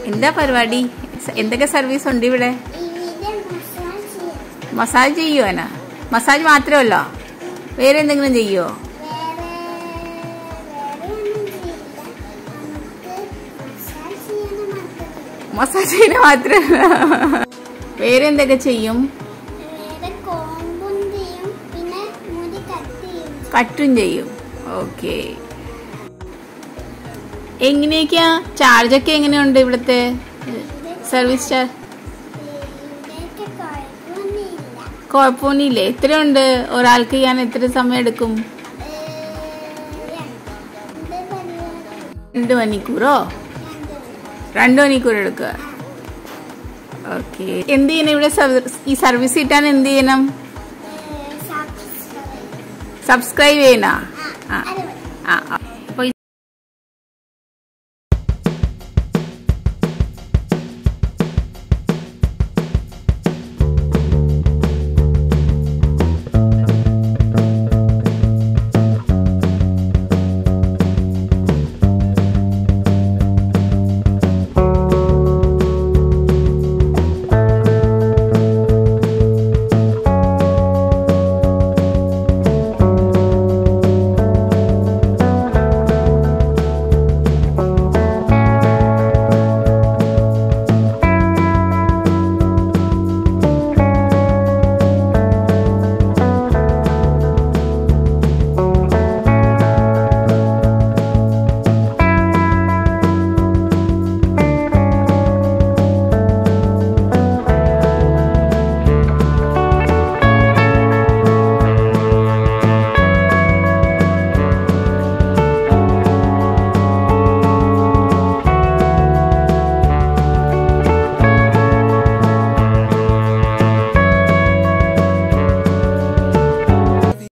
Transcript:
എന്താ പരിപാടി സ- എന്തൊക്കെ സർവീസ് ഉണ്ട് ഇവിടെ ഇവിടെ മസാജ് ചെയ്യാം മസാജ് ചെയ്യുവാനാ മസാജ് മാത്രമല്ലോ വേറെ എന്തെങ്കിലും ചെയ്യുവോ വേറെ വേറെ ഒന്നും ചെയ്യില്ല നമുക്ക് മസാജ് ചെയ്യാൻ മാത്രമേ മസാജ് ചെയ്യുന്ന മാത്രം വേറെ എന്തൊക്കെ ചെയ്യും വേറെ കോമ്പും ചെയ്യും പിന്നെ മുടി കട്ട് ചെയ്യും കട്ടും ചെയ്യും ഓക്കെ എങ്ങനെയൊക്കെയാ ചാർജൊക്കെ എങ്ങനെയുണ്ട് ഇവിടുത്തെ സർവീസ് ചാർജ് ഇവിടെയൊക്കെ കുഴപ്പമൊന്നുമില്ല കുഴപ്പമൊന്നുമില്ലേ എത്രയുണ്ട് ഒരാൾക്ക് ചെയ്യാൻ എത്ര സമയം എടുക്കും രണ്ട് മണിക്കൂറോ രണ്ട് മണിക്കൂർ എടുക്കുക ഓക്കെ എന്ത് ചെയ്യണം ഇവിടെ സർവ- ഈ സർവീസ് കിട്ടാൻ എന്ത് ചെയ്യണം സബ്സ്ക്രൈബ് ചെയ്യണ ആ അത് ആ